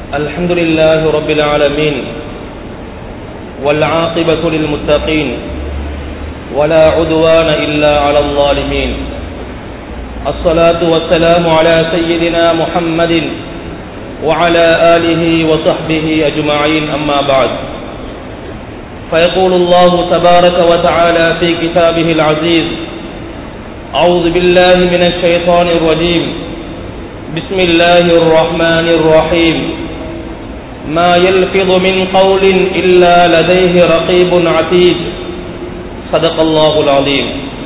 الحمد لله رب العالمين والعاقبة للمتقين ولا عدوان إلا على الظالمين الصلاة والسلام على سيدنا محمد وعلى آله وصحبه أجمعين أما بعد فيقول الله تبارك وتعالى في كتابه العزيز أعوذ بالله من الشيطان الرجيم بسم الله الرحمن الرحيم ما يلفظ من قول إلا لديه رقيب عتيد صدق الله العظيم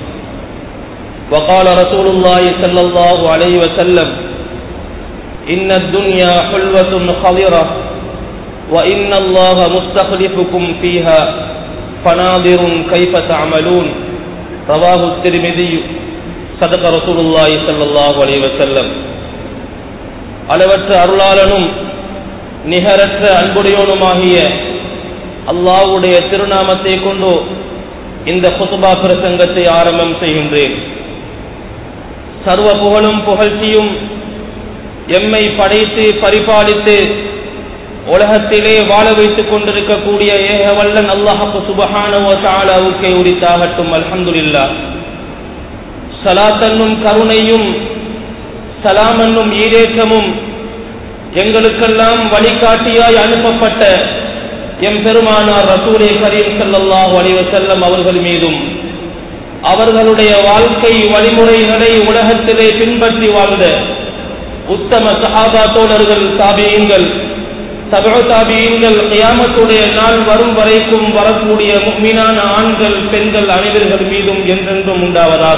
وقال رسول الله صلى الله عليه وسلم إن الدنيا حلوة خضرة وإن الله مستخلفكم فيها فناظر كيف تعملون رواه الترمذي صدق رسول الله صلى الله عليه وسلم அளவற்ற அருளாளனும் நிகரற்ற அன்புடையோனுமாகிய அல்லாவுடைய திருநாமத்தை கொண்டு இந்த குத்துபா பிரசங்கத்தை ஆரம்பம் செய்கின்றேன் சர்வ புகழும் புகழ்ச்சியும் எம்மை படைத்து பரிபாலித்து உலகத்திலே வாழ வைத்துக் கொண்டிருக்கக்கூடிய ஏகவல்லன் அல்லாஹு சுபஹானவ தாலாவுக்கே உரித்தாகட்டும் அல்ஹம்துலில்லா சலாத்தன்னும் கருணையும் சலாம் என்னும் ஈடேற்றமும் எங்களுக்கெல்லாம் வழிகாட்டியாய் அனுப்பப்பட்ட எம் பெருமானார் ரசூலே கரீம் சல்லாஹூ அலிவசல்லம் அவர்கள் மீதும் அவர்களுடைய வாழ்க்கை வழிமுறைகளை உலகத்திலே பின்பற்றி வாழ்ந்த உத்தம சஹாபா தோழர்கள் தாபியங்கள் சபக தாபியங்கள் கியாமத்துடைய நாள் வரும் வரைக்கும் வரக்கூடிய மீனான ஆண்கள் பெண்கள் அனைவர்கள் மீதும் என்றென்றும் உண்டாவதாக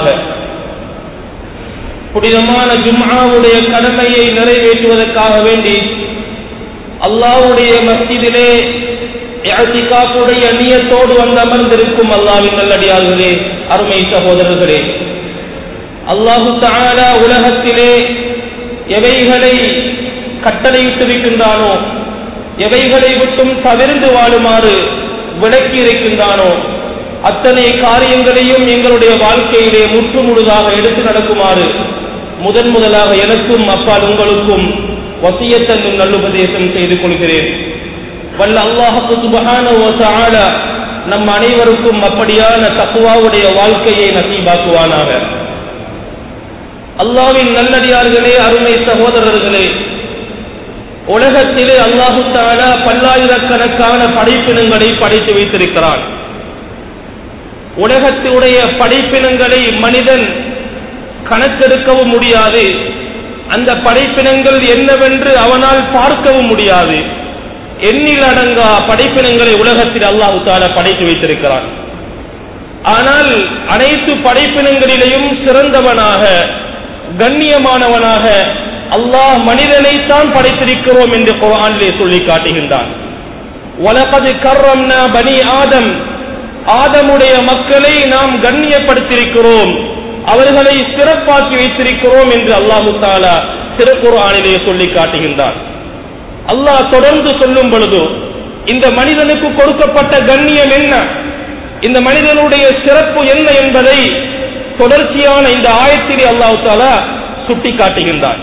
புனிதமான ஜும்ஆவுடைய கடமையை நிறைவேற்றுவதற்காக வேண்டி அல்லாவுடைய மஸ்ஜிதிலே இஅ்திகாஃபுடைய நியத்தோடு வந்து அமர்ந்திருக்கும் அல்லாவின் நல்லடியார்களே அருமை சகோதரர்களே அல்லாஹு தஆலா உலகத்திலே எவைகளை கட்டளையிட்டிருக்கின்றானோ எவைகளை விட்டும் தவிர்ந்து வாழுமாறு விளக்கி இருக்கின்றானோ அத்தனை காரியங்களையும் எங்களுடைய வாழ்க்கையிலே முற்று முழுதாக எடுத்து நடக்குமாறு முதன் முதலாக எனக்கும் அப்பால் உங்களுக்கும் வசியத்தன்னும் நல்லுபதேசம் செய்து கொள்கிறேன் வல்ல அல்லாஹு சுபகான நம் அனைவருக்கும் அப்படியான தக்குவாவுடைய வாழ்க்கையை நசீபாக்குவானாக அல்லாவின் நல்லடியார்களே அருமை சகோதரர்களே உலகத்திலே அல்லாஹு தாலா பல்லாயிரக்கணக்கான படைப்பினங்களை படைத்து வைத்திருக்கிறான் உலகத்தினுடைய படைப்பினங்களை மனிதன் கணக்கெடுக்கவும் முடியாது அந்த படைப்பினங்கள் என்னவென்று அவனால் பார்க்கவும் முடியாது எண்ணில் அடங்கா படைப்பினங்களை உலகத்தில் அல்லாஹு தாலா படைத்து வைத்திருக்கிறான் ஆனால் அனைத்து படைப்பினங்களிலேயும் சிறந்தவனாக கண்ணியமானவனாக அல்லாஹ் மனிதனைத்தான் படைத்திருக்கிறோம் என்று குரானிலே சொல்லி காட்டுகின்றான் வலகது கர்ரம்னா பனி ஆதம் ஆதமுடைய மக்களை நாம் கண்ணியப்படுத்தியிருக்கிறோம் அவர்களை சிறப்பாக்கி வைத்திருக்கிறோம் என்று அல்லாஹு தாலா திருக்குறானிலே சொல்லி காட்டுகின்றான் அல்லாஹ் தொடர்ந்து சொல்லும் பொழுது இந்த மனிதனுக்கு கொடுக்கப்பட்ட கண்ணியம் என்ன இந்த மனிதனுடைய சிறப்பு என்ன என்பதை தொடர்ச்சியான இந்த ஆயத்திலே அல்லாஹு தாலா சுட்டி காட்டுகின்றான்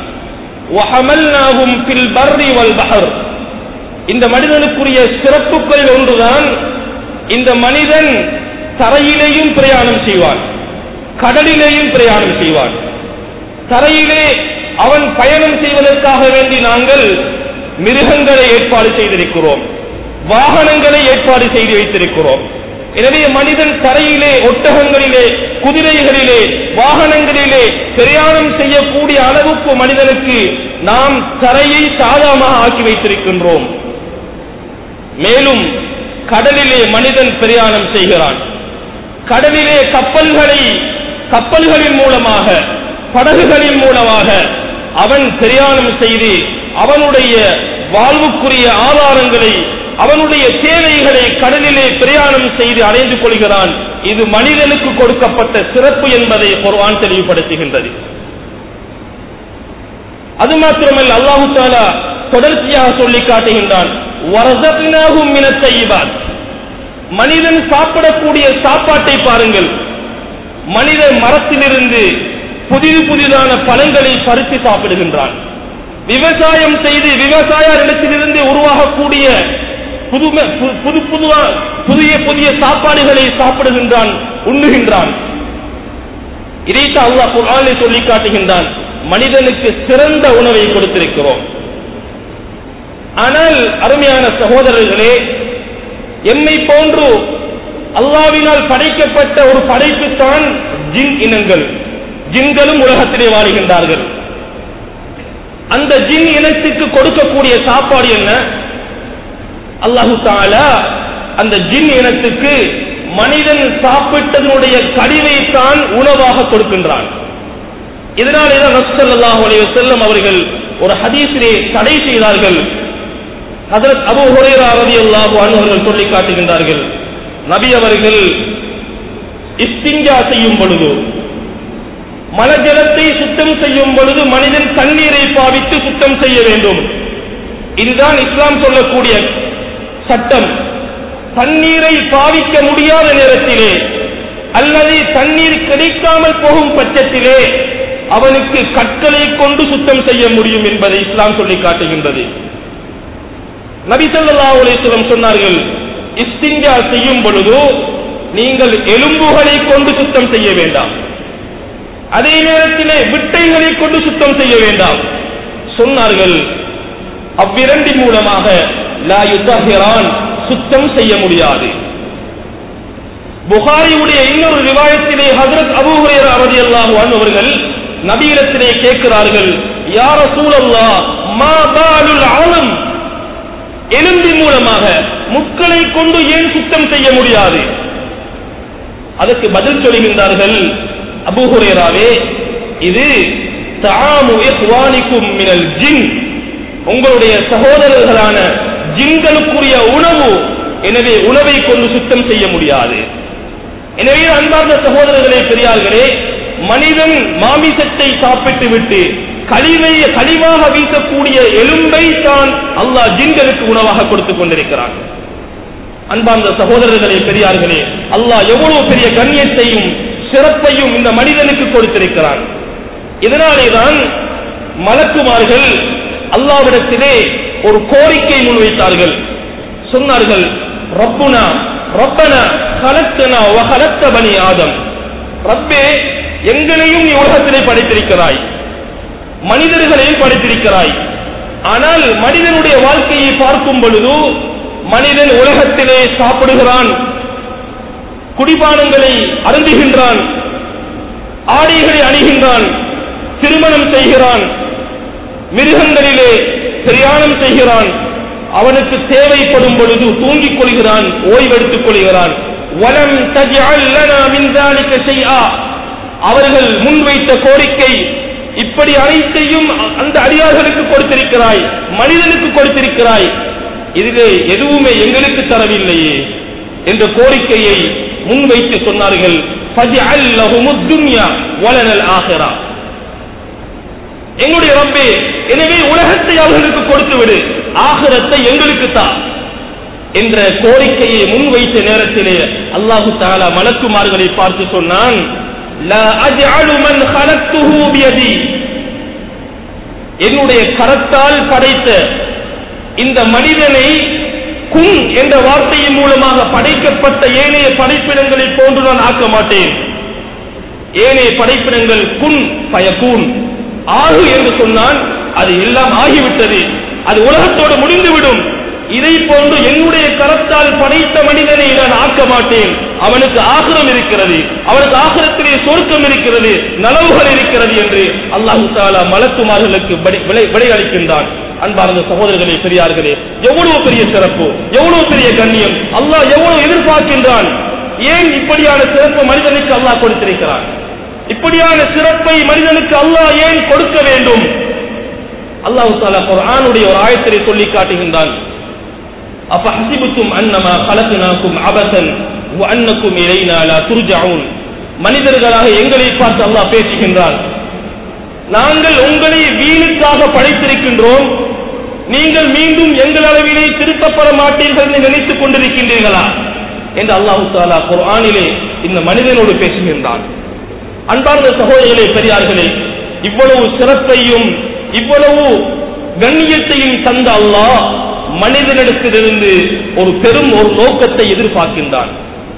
இந்த மனிதனுக்குரிய சிறப்புகளில் ஒன்றுதான் இந்த மனிதன் தரையிலேயும் பிரயாணம் செய்வான் கடலிலேயும் பிரயாணம் செய்வான் தரையிலே அவன் பயணம் செய்வதற்காக வேண்டி நாங்கள் மிருகங்களை ஏற்பாடு செய்திருக்கிறோம் வாகனங்களை ஏற்பாடு செய்து வைத்திருக்கிறோம் எனவே மனிதன் தரையிலே ஒட்டகங்களிலே குதிரைகளிலே வாகனங்களிலே பிரயாணம் செய்யக்கூடிய அளவுக்கு மனிதனுக்கு நாம் தரையை சாதகமாக ஆக்கி வைத்திருக்கின்றோம் மேலும் கடலிலே மனிதன் பிரயாணம் செய்கிறான் கடலிலே கப்பல்களை கப்பல்களின் மூலமாக படகுகளின் மூலமாக அவன் பிரயாணம் செய்து அவனுடைய வாழ்வுக்குரிய ஆதாரங்களை அவனுடைய தேவைகளை கடலிலே பிரயாணம் செய்து அடைந்து கொள்கிறான் இது மனிதனுக்கு கொடுக்கப்பட்ட சிறப்பு என்பதை குர்ஆன் தெளிவுபடுத்துகின்றது அது மாத்திரமல்ல அல்லாஹு தாலா தொடர்ச்சியாக சொல்லி காட்டுகின்றான் "வரஸக்னாஹும் மினத் தய்யிபாத்." மனிதன் சாப்பிடக்கூடிய சாப்பாட்டை பாருங்கள் மனிதன் மரத்திலிருந்து புதிது புதிதான பழங்களை பறித்து சாப்பிடுகின்றான் விவசாயம் செய்து விவசாய இடத்திலிருந்து உருவாகக்கூடிய புதுமை பு- புது புதுவா புதிய புதிய சாப்பாடுகளை சாப்பிடுகின்றான் உண்ணுகின்றான் இதைத்தான் அல்லாஹ் குர்ஆனில் சொல்லி காட்டுகின்றான் மனிதனுக்கு சிறந்த உணவை கொடுத்திருக்கிறோம் ஆனால் அருமையான சகோதரர்களே எம்மை போன்று அல்லாவினால் படைக்கப்பட்ட ஒரு படைப்புத்தான் ஜின் இனங்கள் ஜின்களும் உலகத்திலே வாழுகின்றார்கள் அந்த ஜின் இனத்துக்கு கொடுக்கக்கூடிய சாப்பாடு என்ன அல்லாஹு தாலா அந்த ஜின் இனத்துக்கு மனிதன் சாப்பிட்டதனுடைய கழிவை தான் உணவாக கொடுக்கின்றான் இதனாலே தான் நஸ்ஸல்லாஹு அலைஹி வஸல்லம் அவர்கள் ஒரு ஹதீஸிலே தடை செய்தார்கள் ஹஜரத் அபூ ஹுரைரா ரலியல்லாஹு அன்ஹு அவர்கள் சொல்லி காட்டுகின்றார்கள் நபி அவர்கள் இஸ்திஞ்சா செய்யும் பொழுது மலஜலத்தை சுத்தம் செய்யும் பொழுது மனிதன் தண்ணீரை பாவித்து சுத்தம் செய்ய வேண்டும் இதுதான் இஸ்லாம் சொல்லக்கூடிய சட்டம் தண்ணீரை பாவிக்க முடியாத நேரத்திலே அல்லது தண்ணீர் கிடைக்காமல் போகும் பட்சத்திலே அவனுக்கு கற்களை கொண்டு சுத்தம் செய்ய முடியும் என்பதை இஸ்லாம் சொல்லி காட்டுகின்றது நபி ஸல்லல்லாஹு அலைஹி வஸல்லம் சொன்னார்கள் இஸ்திஞ்சா செய்யும் பொழுது நீங்கள் எலும்புகளை கொண்டு சுத்தம் செய்ய வேண்டாம் அதே நேரத்திலே விட்டைகளை கொண்டு சுத்தம் செய்ய வேண்டாம் சொன்னார்கள் அவ்விரண்டின் மூலமாக லா யுத்தஹிரான் சுத்தம் செய்ய முடியாது புகாரியுடைய இன்னொரு ரிவாயத்திலே ஹஜரத் அபூ ஹுரைரா ரலியல்லாஹு அன்ஹு அவர்கள் நபியிடத்திலே கேட்கிறார்கள் யா ரசூலல்லாஹ் மா பாலுல் ஆலம் எலும்பின் மூலமாக முட்களை கொண்டு ஏன் சுத்தம் செய்ய முடியாது அதற்கு பதில் சொல்கின்றார்கள் அபூ ஹுரைராவே இது தஆமு இஹ்வானிக்கும் மினல் ஜின் உங்களுடைய சகோதரர்களான ஜின்களுக்குரிய உணவு எனவே உணவை கொண்டு சுத்தம் செய்ய முடியாது எனவே அன்பார்ந்த சகோதரர்களே பெரியார்களே மனிதன் மாமிசத்தை சாப்பிட்டு விட்டு கழிவை கழிவாக வீசக்கூடிய எலும்பை தான் அல்லாஹ் ஜின்களுக்கு உணவாக கொடுத்துக் கொண்டிருக்கிறான் அன்பார்ந்த சகோதரர்களே பெரியார்களே அல்லாஹ் எவ்வளவு பெரிய கண்ணியத்தையும் சிறப்பையும் இந்த மனிதனுக்கு கொடுத்திருக்கிறான் இதனாலேதான் மலக்குமார்கள் அல்லாவிடத்திலே ஒரு கோரிக்கை முன்வைத்தார்கள் சொன்னார்கள் ரப்புனா ரப்பனா கலத்தனா வகலத்த பனி ஆதம் ரப்பே எங்களையும் நீ உலகத்திலே படைத்திருக்கிறாய் மனிதர்களையும் படைத்திருக்கிறாய் ஆனால் மனிதனுடைய வாழ்க்கையை பார்க்கும் பொழுது மனிதன் உலகத்திலே சாப்பிடுகிறான் குடிபானங்களை அருந்துகின்றான் ஆடைகளை அணிகின்றான் திருமணம் செய்கிறான் மிருகங்களிலே பிரயாணம் செய்கிறான் அவனுக்கு தேவைப்படும் பொழுது தூங்கிக் கொள்கிறான் ஓய்வெடுத்துக் கொள்கிறான் வலம் தஜ்அல் லனா மின் ذلك ஷைஆ அவர்கள் முன்வைத்த கோரிக்கை இப்படி அனைத்தையும் அந்த அடியார்களுக்கு கொடுத்திருக்கிறாய் மனிதனுக்கு கொடுத்திருக்கிறாய் இதிலே எதுவுமே எங்களுக்கு தரவில்லையே என்ற கோரிக்கையை முன்வைத்து சொன்னார்கள் ஃபஜ்அல் லஹுமுத் துன்யா வலனல் ஆஹிரா எங்களுடைய ரப்பே எனவே உலகத்தை அவர்களுக்கு கொடுத்து விடு ஆகிரத்தை எங்களுக்கு தான் என்ற கோரிக்கையை முன்வைத்த நேரத்திலே அல்லாஹு தாலா மலக்குமார்களை பார்த்து சொன்னான் "லா அஜ்அலு மன் ஹலக்துஹு பியதி." என்னுடைய கரத்தால் படைத்த இந்த மனிதனை குன் என்ற வார்த்தையின் மூலமாக படைக்கப்பட்ட ஏனைய படைப்பினங்களை போன்று நான் ஆக்க மாட்டேன் ஏனைய படைப்பினங்கள் குன் பயக்கூன் ஆகு என்று சொன்னால் அது எல்லாம் ஆகிவிட்டது அது உலகத்தோடு முடிந்துவிடும் இதை போன்று என்னுடைய கரத்தால் படைத்த மனிதனை நான் ஆக்க மாட்டேன் அவனுக்கு ஆகிரம் இருக்கிறது அவனுக்கு ஆகிரத்திலே சொர்க்கம் இருக்கிறது நலவுகள் இருக்கிறது என்று அல்லாஹு தாலா மலக்குமார்களுக்கு படி- விளை- விடை அளிக்கின்றான் அன்பார்ந்த சகோதரர்களே பெரியார்களே எவ்வளவு பெரிய சிறப்பு எவ்வளவு பெரிய கண்ணியம் அல்லாஹ் எவ்வளவு எதிர்பார்க்கின்றான் ஏன் இப்படியான சிறப்பு மனிதனுக்கு அல்லாஹ் கொடுத்திருக்கிறான் இப்படியான சிறப்பை மனிதனுக்கு அல்லாஹ் ஏன் கொடுக்க வேண்டும் அல்லாஹ் தாலா குர்ஆனுடைய ஒரு ஆயத்திலே சொல்லி காட்டுகின்றான் அப்ப ஹசிபுத்தும் அன்னமா கலத்தினாக்கும் அபசன் அன்னக்கும் இலைனா லா துர்ஜாவுன் மனிதர்களாக எங்களை பார்த்து அல்லாஹ் பேசுகின்றான் நாங்கள் உங்களை வீணுக்காக படைத்திருக்கின்றோம் நீங்கள் மீண்டும் எங்கள் அளவிலே திருத்தப்பட மாட்டீர்கள் என்று நினைத்துக் கொண்டிருக்கின்றீர்களா என்று அல்லாஹு தாலா குர்ஆனிலே இந்த மனிதனோடு பேசுகின்றான் அன்பார்ந்த சகோதரர்களே பெரியார்களே இவ்வளவு சிறப்பையும் இவ்வளவு கண்ணியத்தையும் தந்த அல்லாஹ் மனிதனிடத்திலிருந்து ஒரு பெரும் ஒரு நோக்கத்தை எதிர்பார்க்கின்றான்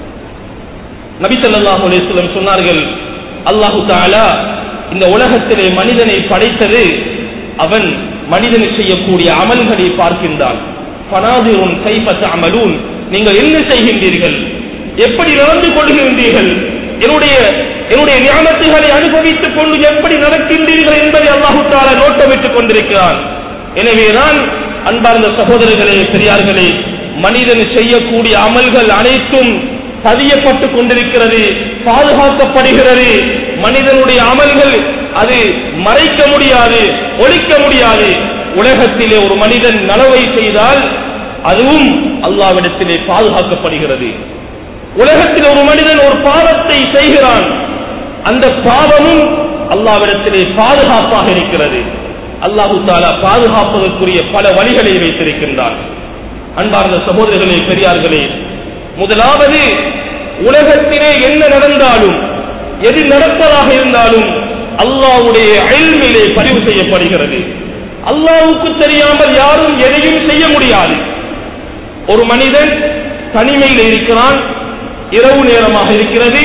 நபி ஸல்லல்லாஹு அலைஹி வஸல்லம் சொன்னார்கள் அல்லாஹு தஆலா இந்த உலகத்திலே மனிதனை படைத்தது அவன் மனிதன் செய்யக்கூடிய அமல்களை பார்க்கின்றான் ஃபனாதிருன் கைஃப தஅமலூன் நீங்கள் என்ன செய்கின்றீர்கள் எப்படி நடந்து கொள்கின்றீர்கள் என்னுடைய என்னுடைய ஞானத்துகளை அனுபவித்துக் கொண்டு எப்படி நடக்கின்றீர்கள் என்பதை அல்லாஹு தாலா நோட்டமிட்டுக் கொண்டிருக்கிறான் எனவேதான் அன்பார்ந்த சகோதரர்களே பெரியார்களே மனிதன் செய்யக்கூடிய அமல்கள் அனைத்தும் பதியப்பட்டுக் கொண்டிருக்கிறது பாதுகாக்கப்படுகிறது மனிதனுடைய அமல்கள் அது மறைக்க முடியாது ஒழிக்க முடியாது உலகத்திலே ஒரு மனிதன் நலவை செய்தால் அதுவும் அல்லாவிடத்திலே பாதுகாக்கப்படுகிறது உலகத்தில் ஒரு மனிதன் ஒரு பாவத்தை செய்கிறான் அந்த பாவமும் அல்லாவிடத்திலே பாதுகாப்பாக இருக்கிறது அல்லாஹு தாலா பாதுகாப்பதற்குரிய பல வழிகளை வைத்திருக்கின்றான் அன்பார்ந்த சகோதரர்களே பெரியார்களே முதலாவது உலகத்திலே என்ன நடந்தாலும் எது நடப்பதாக இருந்தாலும் அல்லாஹ்வுடைய அயல்மிலே பதிவு செய்யப்படுகிறது அல்லாஹ்வுக்கு தெரியாமல் யாரும் எதையும் செய்ய முடியாது ஒரு மனிதன் தனிமையில் இருக்கிறான் இரவு நேரமாக இருக்கிறது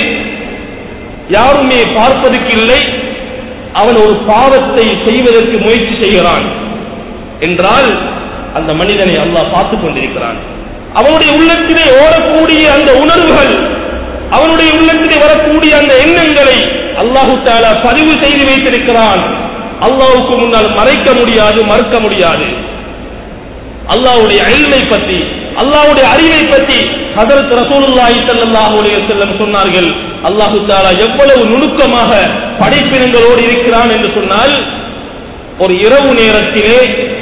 யாருமே பார்ப்பதற்கு இல்லை அவன் ஒரு பாவத்தை செய்வதற்கு முயற்சி செய்கிறான் என்றால் அந்த மனிதனை அல்லாஹ் பார்த்துக் கொண்டிருக்கிறான் அவனுடைய உள்ளத்திலே ஓடக்கூடிய அந்த உணர்வுகள் அவனுடைய உள்ளத்திலே வரக்கூடிய அந்த எண்ணங்களை அல்லாஹு தாலா பதிவு செய்து வைத்திருக்கிறான் அல்லாஹுக்கு முன்னால் மறைக்க முடியாது மறுக்க முடியாது அல்லாஹ்வுடைய அழிமை பற்றி அல்லாஹ்வுடைய அறிவை பற்றி ஹதரத் ரசூலுல்லாஹி ஸல்லல்லாஹு அலைஹி வஸல்லம் சொன்னார்கள் அல்லாஹு தஆலா எவ்வளவு நுணுக்கமாக படைப்பினங்களோடு இருக்கிறான் என்று சொன்னால் ஒரு இரவு நேரத்திலே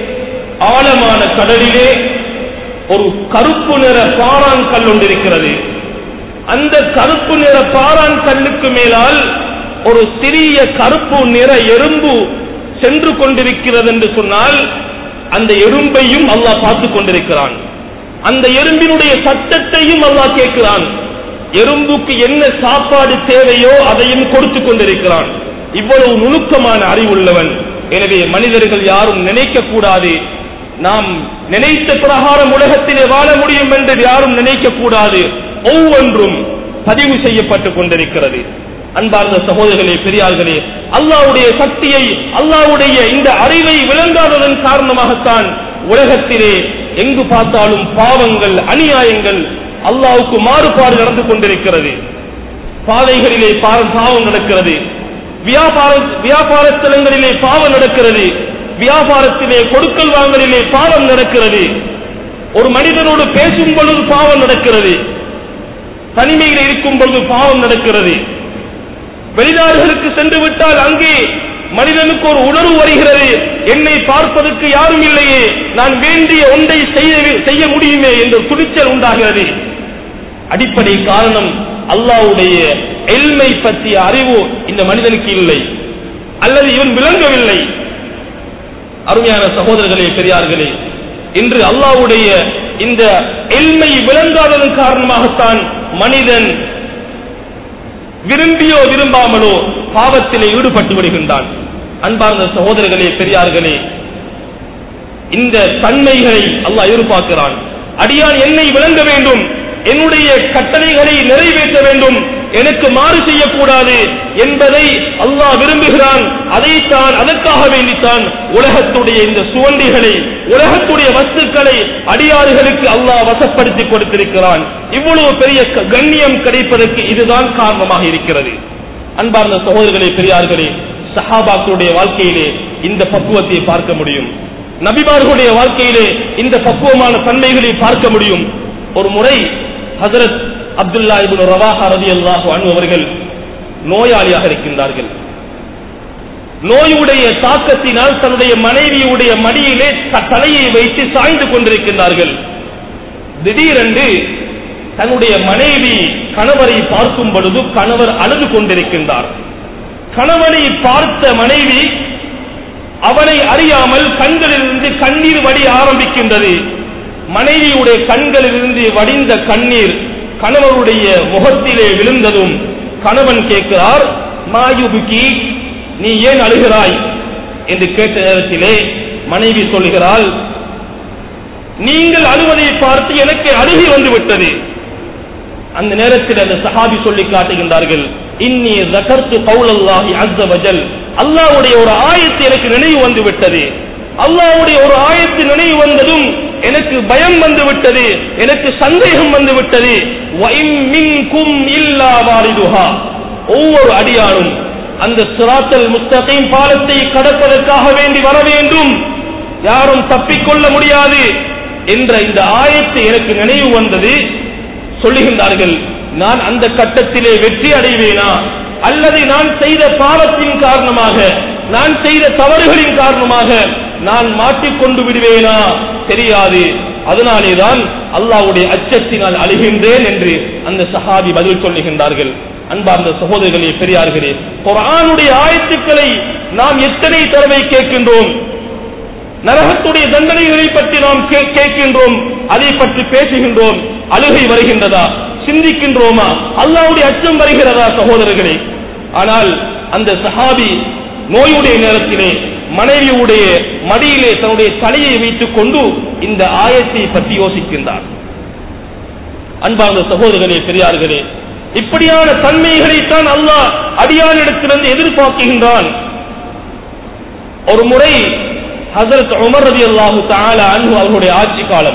ஆழமான கடலிலே ஒரு கருப்பு நிற பாறான் கல் ஒன்று இருக்கிறது அந்த கருப்பு நிற பாறான் கல்லுக்கு மேலால் ஒரு சிறிய கருப்பு நிற எறும்பு சென்று கொண்டிருக்கிறது என்று சொன்னால் அந்த எறும்பையும் அல்லாஹ் பார்த்துக் கொண்டிருக்கிறான் அந்த எறும்பினுடைய சத்தத்தையும் அல்லாஹ் கேட்கிறான் எறும்புக்கு என்ன சாப்பாடு தேவையோ அதையும் கொடுத்து கொண்டிருக்கிறான் இவ்வளவு நுணுக்கமான அறிவுள்ளவன் எனவே மனிதர்கள் யாரும் நினைக்க கூடாது நாம் நினைத்த பிரகாரம் உலகத்திலே வாழ முடியும் என்று யாரும் நினைக்க கூடாது ஒவ்வொன்றும் பதிவு செய்யப்பட்டுக் கொண்டிருக்கிறது அன்பார்ந்த சகோதரர்களே பெரியார்களே அல்லாவுடைய சக்தியை அல்லாவுடைய இந்த அறிவை விளங்காததன் காரணமாகத்தான் உலகத்திலே எங்கு பார்த்தாலும் பாவங்கள் அநியாயங்கள் அல்லாவுக்கு மாறுபாடு நடந்து கொண்டிருக்கிறது பாதைகளிலே பா- பாவம் நடக்கிறது வியாபார வியாபார ஸ்தலங்களிலே பாவம் நடக்கிறது வியாபாரத்திலே கொடுக்கல் வாங்கலிலே பாவம் நடக்கிறது ஒரு மனிதனோடு பேசும் பொழுது பாவம் நடக்கிறது தனிமையில் இருக்கும் பொழுது பாவம் நடக்கிறது வெளிநாடுகளுக்கு சென்று விட்டால் அங்கே மனிதனுக்கு ஒரு உணர்வு வருகிறது என்னை பார்ப்பதற்கு யாரும் இல்லையே நான் வேண்டிய ஒன்றை செய்ய செய்ய முடியுமே என்ற துணிச்சல் உண்டாகிறது அடிப்படை காரணம் அல்லாஹ்வுடைய எல்மை பற்றிய அறிவு இந்த மனிதனுக்கு இல்லை அல்லது இவன் விளங்கவில்லை அருமையான சகோதரர்களே பெரியார்களே இன்று அல்லாஹ்வுடைய இந்த எல்மை விளங்காததன் காரணமாகத்தான் மனிதன் விரும்பியோ விரும்பாமலோ பாவத்திலே ஈடுபட்டு விடுகின்றான் அன்பார்ந்த சகோதரர்களே பெரியார்களே இந்த தன்மைகளை அல்லாஹ் எதிர்பார்க்கிறான் அடியான் என்னை விளங்க வேண்டும் என்னுடைய கட்டளைகளை நிறைவேற்ற வேண்டும் எனக்கு மாறு செய்யக்கூடாது என்பதை அல்லாஹ் விரும்புகிறான் அதைத்தான் அதற்காக வேண்டித்தான் உலகத்துடைய இந்த சுவண்டிகளை உலகத்துடைய வஸ்துக்களை அடியாறுகளுக்கு அல்லாஹ் வசப்படுத்தி கொடுத்திருக்கிறான் இவ்வளவு பெரிய க- கண்ணியம் கிடைப்பதற்கு இதுதான் காரணமாக இருக்கிறது அன்பார்ந்த சகோதரர்களே பெரியார்களே சஹாபாக்களுடைய வாழ்க்கையிலே இந்த பக்குவத்தை பார்க்க முடியும் நபிமார்களுடைய வாழ்க்கையிலே இந்த பக்குவமான தன்மைகளை பார்க்க முடியும் ஒரு முறை ஹசரத் அப்துல்லா இப்னு ரவாஹா ரலியல்லாஹு அன்ஹு அவர்கள் நோயாளியாக இருக்கின்றார்கள் நோயுடைய தாக்கத்தினால் தன்னுடைய மனைவியுடைய மடியிலே த- தலையை வைத்து சாய்ந்து கொண்டிருக்கின்றார்கள் திடீரென்று தன்னுடைய மனைவி கணவரை பார்க்கும் பொழுது கணவர் அழுது கொண்டிருக்கின்றார் கணவனை பார்த்த மனைவி அவனை அறியாமல் கண்களிலிருந்து கண்ணீர் வடி ஆரம்பிக்கின்றது மனைவியுடைய கண்களிலிருந்து வடிந்த கண்ணீர் கணவருடைய முகத்திலே விழுந்ததும் கணவன் கேட்கிறார் மாயுபுக்கி நீ ஏன் அழுகிறாய் என்று கேட்ட நேரத்திலே மனைவி சொல்கிறாள் நீங்கள் அழுவதை பார்த்து எனக்கு அழுகி வந்து விட்டது அந்த நேரத்தில் அந்த சஹாபி சொல்லி காட்டுகின்றார்கள் இன்னி ஜகர்த்து கௌலல்லாஹி அஸ்ஸ வஜல் அல்லாஹ்வுடைய ஒரு ஆயத்து எனக்கு நினைவு வந்து விட்டது அல்லாஹ்வுடைய ஒரு ஆயத்து நினைவு வந்ததும் எனக்கு பயம் வந்து விட்டது எனக்கு சந்தேகம் வந்து விட்டது வஇம் மின்கும் இல்லா வாரிதுஹா ஒவ்வொரு அடியானும் அந்த சிராத்தல் முஸ்தகீம் பாலத்தை கடப்பதற்காக வேண்டி வர வேண்டும் யாரும் தப்பிக்கொள்ள முடியாது என்ற இந்த ஆயத்து எனக்கு நினைவு வந்தது சொல்லுகின்றார்கள் நான் அந்த கட்டத்திலே வெற்றி அடைவேனா அல்லது நான் செய்த பாவத்தின் காரணமாக நான் செய்த தவறுகளின் காரணமாக நான் மாட்டிக்கொண்டு விடுவேனா தெரியாது அதனாலேதான் அல்லாஹ்வுடைய அச்சத்தினால் அழுகின்றேன் என்று அந்த சஹாபி பதில் சொல்லுகின்றார்கள் அன்பார்ந்த சகோதரர்களே பெரியார்களே குர்ஆனுடைய ஆயத்துக்களை நாம் எத்தனை தடவை கேட்கின்றோம் நரகத்துடைய தண்டனைகளை பற்றி நாம் கே- கேட்கின்றோம் அதை பற்றி பேசுகின்றோம் அழுகை வருகின்றதா சிந்திக்கின்றோமா அல்லாஹ்வுடைய அச்சம் வருகிறதா சகோதரர்களே ஆனால் அந்த சஹாபி நோயுடைய நேரத்திலே மனைவியுடைய மடியிலே தன்னுடைய தலையை வைத்துக் கொண்டு இந்த ஆயத்தை பற்றி யோசிக்கின்றார் அன்பார்ந்த சகோதரர்களே பெரியார்களே இப்படியான தன்மைகளைத்தான் அல்லாஹ் அடியானிடத்திலிருந்து எதிர்பார்க்கின்றான் ஒரு முறை ஹசரத் உமர் ரதி அல்லாஹு தாலா அன்பு அவர்களுடைய ஆட்சி காலம்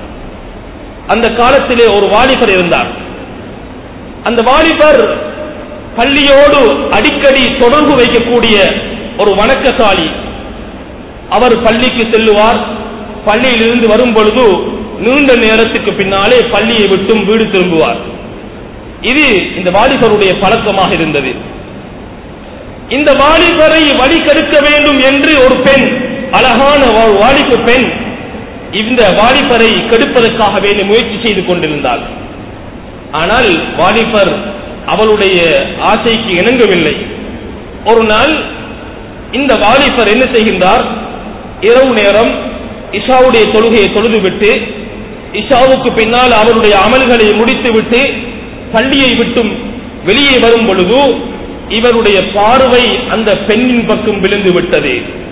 அந்த காலத்திலே ஒரு வாலிபர் இருந்தார் அந்த வாலிபர் பள்ளியோடு அடிக்கடி தொடர்பு வைக்கக்கூடிய ஒரு வணக்கசாலி அவர் பள்ளிக்கு செல்லுவார் பள்ளியிலிருந்து வரும் பொழுது நீண்ட நேரத்துக்கு பின்னாலே பள்ளியை விட்டும் வீடு திரும்புவார் இது இந்த வாலிபருடைய பழக்கமாக இருந்தது இந்த வாலிபரை வழிகெடுக்க வேண்டும் என்று ஒரு பெண் அழகான ஒரு வாலிப பெண் இந்த வாலிபரை கெடுப்பதற்காக வேண்டி முயற்சி செய்து கொண்டிருந்தாள் ஆனால் வாலிபர் அவளுடைய ஆசைக்கு இணங்கவில்லை ஒரு நாள் இந்த வாலிபர் என்ன செய்கின்றார் இரவு நேரம் இஷாவுடைய தொழுகையை தொழுதுவிட்டு இஷாவுக்கு பின்னால் அவருடைய அமல்களை முடித்துவிட்டு பள்ளியை விட்டும் வெளியே வரும் பொழுது இவருடைய பார்வை அந்த பெண்ணின் பக்கம் விழுந்து விட்டது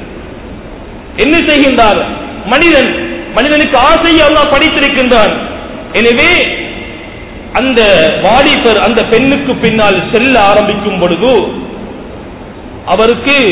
என்ன செய்கின்றார் மனிதன் மனிதனுக்கு ஆசையை அல்லாஹ் படைத்திருக்கின்றான் எனவே அந்த வாலிபர் அந்த பெண்ணுக்கு பின்னால் செல்ல ஆரம்பிக்கும் பொழுது அவருக்கு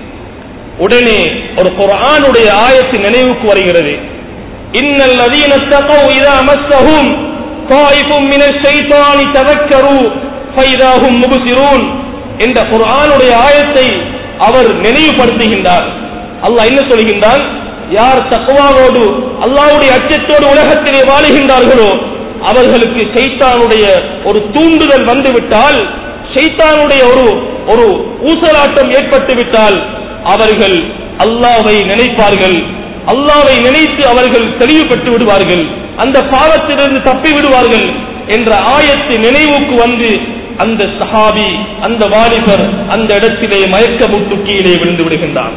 உடனே ஒரு குர்ஆனுடைய ஆயத்து நினைவுக்கு வருகிறது இன்னல் லதீன தகவ் இதா மஸ்ஸஹும் தாயிஃபும் மினஷ் ஷைத்தானி ததக்கரு ஃபைதாஹும் முபசிரூன் என்ற குர்ஆனுடைய ஆயத்தை அவர் நினைவுபடுத்துகின்றார் அல்லாஹ் என்ன சொல்கின்றான் யார் தக்குவாவோடு அல்லாஹ்வுடைய அச்சத்தோடு உலகத்திலே வாழுகின்றார்களோ அவர்களுக்கு ஷைத்தானுடைய ஒரு தூண்டுதல் வந்துவிட்டால் ஷைத்தானுடைய ஒரு ஒரு ஊசலாட்டம் ஏற்பட்டு விட்டால் அவர்கள் அல்லாவை நினைப்பார்கள் அல்லாவை நினைத்து அவர்கள் தெளிவு பெற்று விடுவார்கள் அந்த பாவத்திலிருந்து தப்பி விடுவார்கள் என்ற ஆயத்து நினைவுக்கு வந்து அந்த சஹாபி அந்த வாலிபர் அந்த இடத்திலே மயக்கமுட்டு கீழே விழுந்து விடுகின்றார்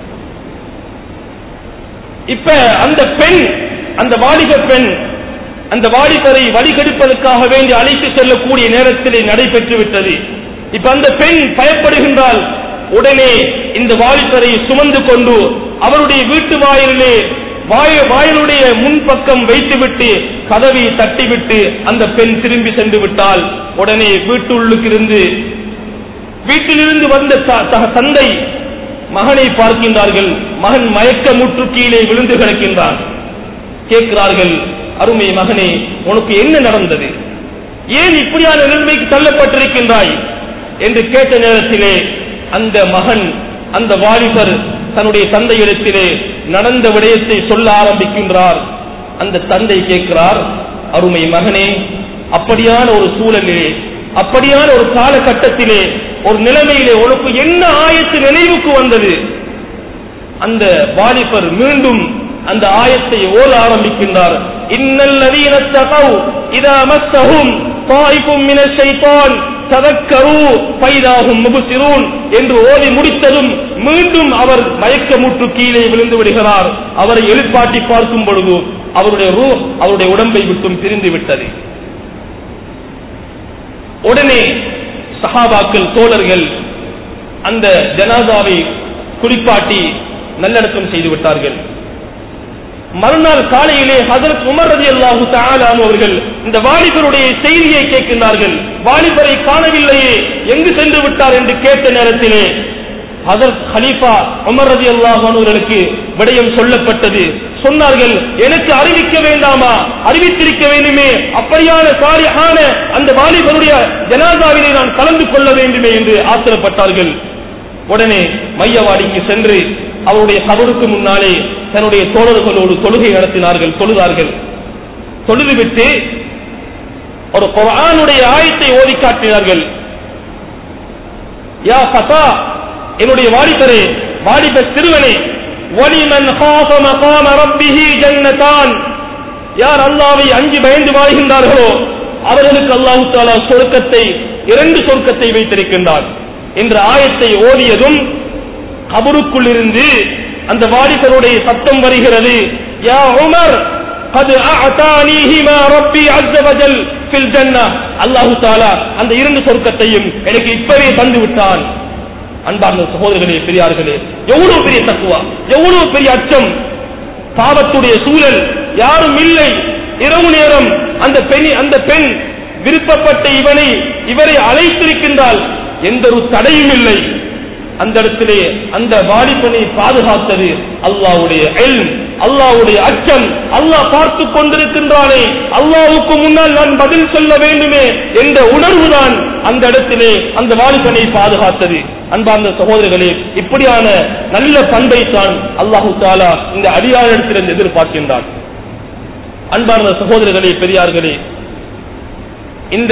இப்ப அந்த பெண் அந்த வாலிப பெண் அந்த வாலிபரை வழிகெடுப்பதற்காக வேண்டி அழைத்து செல்லக்கூடிய நேரத்திலே நடைபெற்று விட்டது இப்ப அந்த பெண் பயப்படுகின்றால் உடனே இந்த வாலிபரை சுமந்து கொண்டு அவருடைய வீட்டு வாயிலே வாய வாயிலுடைய முன்பக்கம் வைத்துவிட்டு கதவை தட்டிவிட்டு அந்த பெண் திரும்பி சென்று விட்டால் உடனே வீட்டுள்ளுக்கு இருந்து வீட்டிலிருந்து வந்த த- த- தந்தை மகனை பார்க்கின்றார்கள் மகன் மயக்கமுற்று கீழே விழுந்து கிடக்கின்றான் கேட்கிறார்கள் அருமை மகனே உனக்கு என்ன நடந்தது ஏன் இப்படியான நிலைமைக்கு தள்ளப்பட்டிருக்கின்றாய் என்று கேட்ட நேரத்திலே அந்த மகன் அந்த வாலிபர் தன்னுடைய தந்தையிடத்திலே நடந்த விடயத்தை சொல்ல ஆரம்பிக்கின்றார் அந்த தந்தை கேட்கிறார் அருமை மகனே அப்படியான ஒரு சூழலிலே அப்படியான ஒரு காலகட்டத்திலே ஒரு நிலைமையிலே உனக்கு என்ன ஆயத்து நினைவுக்கு வந்தது அந்த வாலிபர் மீண்டும் அந்த ஆயத்தை ஓத ஆரம்பிக்கின்றார் இன்னல்லதீன தகவ் இதா மஸ்ஸஹும் தாயிஃபும் மினஷ் ஷைத்தான் ததக்கரு பைதாகும் முபுசிரூன் என்று ஓதி முடித்ததும் மீண்டும் அவர் மயக்கமுற்று கீழே விழுந்து விடுகிறார் அவரை எழுப்பாட்டி பார்க்கும் பொழுது அவருடைய ரூ அவருடைய உடம்பை விட்டும் பிரிந்து விட்டது உடனே சஹாபாக்கள் தோழர்கள் அந்த ஜனாதாவை குறிப்பாட்டி நல்லடக்கம் செய்து விட்டார்கள் மறுநாள் காலையிலே ஹசரத் உமர் ரதி அல்லாஹு அவர்கள் இந்த வாலிபருடைய செய்தியை கேட்கின்றார்கள் வாலிபரை காணவில்லையே எங்கு சென்று விட்டார் என்று கேட்ட நேரத்திலே ஹசரத் ஹலீஃபா உமர் ரதி அல்லாஹ் அவர்களுக்கு விடயம் சொல்லப்பட்டது சொன்னார்கள் எனக்கு அறிவிக்க வேண்டாமா அறிவித்திருக்க வேண்டுமே அப்படியான சாலியான அந்த வாலிபருடைய ஜனாதாவிலே நான் கலந்து கொள்ள வேண்டுமே என்று ஆத்திரப்பட்டார்கள் உடனே மையவாடிக்கு சென்று அவருடைய கபருக்கு முன்னாலே தன்னுடைய தோழர்களோடு தொழுகை நடத்தினார்கள் தொழுதார்கள் தொழுதுவிட்டு ஒரு குர்ஆனுடைய ஆயத்தை ஓதி காட்டினார்கள் யா ஃபதா என்னுடைய வாலிபரே வாலிப சிறுவனே வலிமன் خاف مقام ربه ஜன்னதான் யார் அல்லாவை அஞ்சு பயந்து வாழ்கின்றார்களோ அவர்களுக்கு அல்லாஹு தாலா சொர்க்கத்தை இரண்டு சொர்க்கத்தை வைத்திருக்கின்றார் என்ற ஆயத்தை ஓதியதும் கபருக்குள் இருந்து அந்த வாலிபருடைய சத்தம் வருகிறது யா உமர் قد اعطانيهما ربي عز وجل في الجنه அல்லாஹ் தஆலா அந்த இரண்டு சொர்க்கத்தையும் எனக்கு இப்பவே தந்து விட்டான் அன்பார்ந்த சகோதரர்களே பெரியார்களே எவ்வளவு பெரிய தக்குவா எவ்வளவு பெரிய அச்சம் பாவத்துடைய சூழல் யாரும் இல்லை இரவு நேரம் அந்த பெண் அந்த பெண் விருப்பப்பட்ட இவனை இவரை அழைத்திருக்கின்றால் எந்த ஒரு தடையும் இல்லை அந்த இடத்திலே அந்த வாலிபனை பாதுகாத்தது அல்லாவுடைய எல் அல்லாவுடைய அச்சம் அல்லாஹ் பார்த்து கொண்டிருக்கின்றானே அல்லாவுக்கு முன்னால் நான் பதில் சொல்ல வேண்டுமே என்ற உணர்வுதான் அந்த இடத்திலே அந்த வாலிபனை பாதுகாத்தது அன்பார்ந்த சகோதரர்களே இப்படியான நல்ல பண்பை தான் அல்லாஹு தாலா இந்த அடியாரிடத்திலிருந்து எதிர்பார்க்கின்றான் அன்பார்ந்த சகோதரர்களே பெரியார்களே இந்த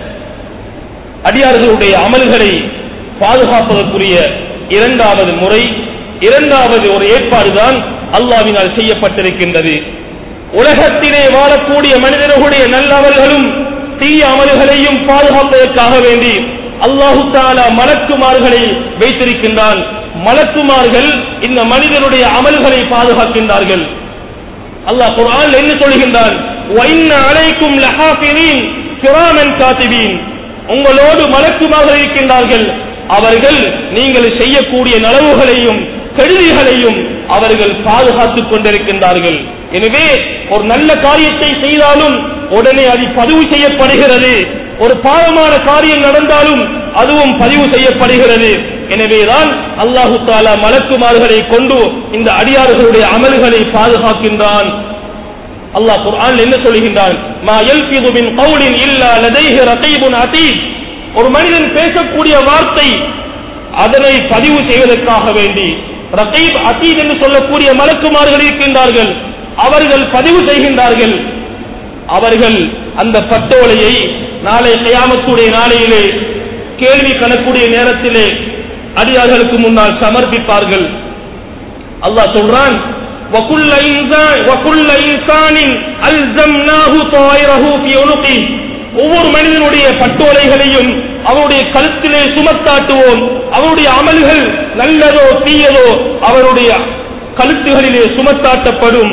அடியார்களுடைய அமல்களை பாதுகாப்பதற்குரிய இரண்டாவது முறை இரண்டாவது ஒரு ஏற்பாடுதான் அல்லாவினால் செய்யப்பட்டிருக்கின்றது உலகத்திலே வாழக்கூடிய மனிதர்களுடைய நல்லவர்களும் தீய அமல்களையும் பாதுகாப்பதற்காக வேண்டி அல்லாஹு தாலா மலக்குமார்களை வைத்திருக்கின்றான் மலக்குமார்கள் இந்த மனிதனுடைய அமல்களை பாதுகாக்கின்றார்கள் அல்லாஹ் குர்ஆன் என்ன சொல்கின்றான் وَإِنَّ عَلَيْكُمْ لَحَافِظِينَ كِرَامًا كَاتِبِينَ உங்களோடு மலக்குமார்கள் இருக்கின்றார்கள் அவர்கள் நீங்கள் செய்யக்கூடிய நலவுகளையும் கெடுதிகளையும் அவர்கள் பாதுகாத்துக் கொண்டிருக்கின்றார்கள் எனவே ஒரு நல்ல காரியத்தை செய்தாலும் உடனே அது பதிவு செய்யப்படுகிறது ஒரு பாவமான காரியம் நடந்தாலும் அதுவும் பதிவு செய்யப்படுகிறது எனவேதான் அல்லாஹு தாலா மலக்குமார்களை கொண்டு இந்த அடியார்களுடைய அமல்களை பாதுகாக்கின்றான் அல்லாஹ் குர்ஆன் என்ன சொல்கின்றான் மா யல்ஃபிது மின் கௌலின் இல்லா லதைஹி ரகீபுன் அதீத் ஒரு மனிதன் பேசக்கூடிய வார்த்தை அதனை பதிவு செய்வதற்காக வேண்டி ரகீப் அதீத் என்று சொல்லக்கூடிய மலக்குமார்கள் இருக்கின்றார்கள் அவர்கள் பதிவு செய்கின்றார்கள் அவர்கள் அந்த பட்டோலையை நாளை கியாமத்துடைய நாளையிலே கேள்வி கணக்குடைய நேரத்திலே அடியார்களுக்கு முன்னால் சமர்ப்பிப்பார்கள் அல்லாஹ் சொல்றான் وكل إنسان وكل إنسان ألزمناه طائره في عنقه ஒவ்வொரு மனிதனுடைய பட்டோலைகளையும் அவருடைய கழுத்திலே சுமத்தாட்டுவோம் அவருடைய அமல்கள் நல்லதோ தீயதோ அவருடைய கழுத்துகளிலே சுமத்தாட்டப்படும்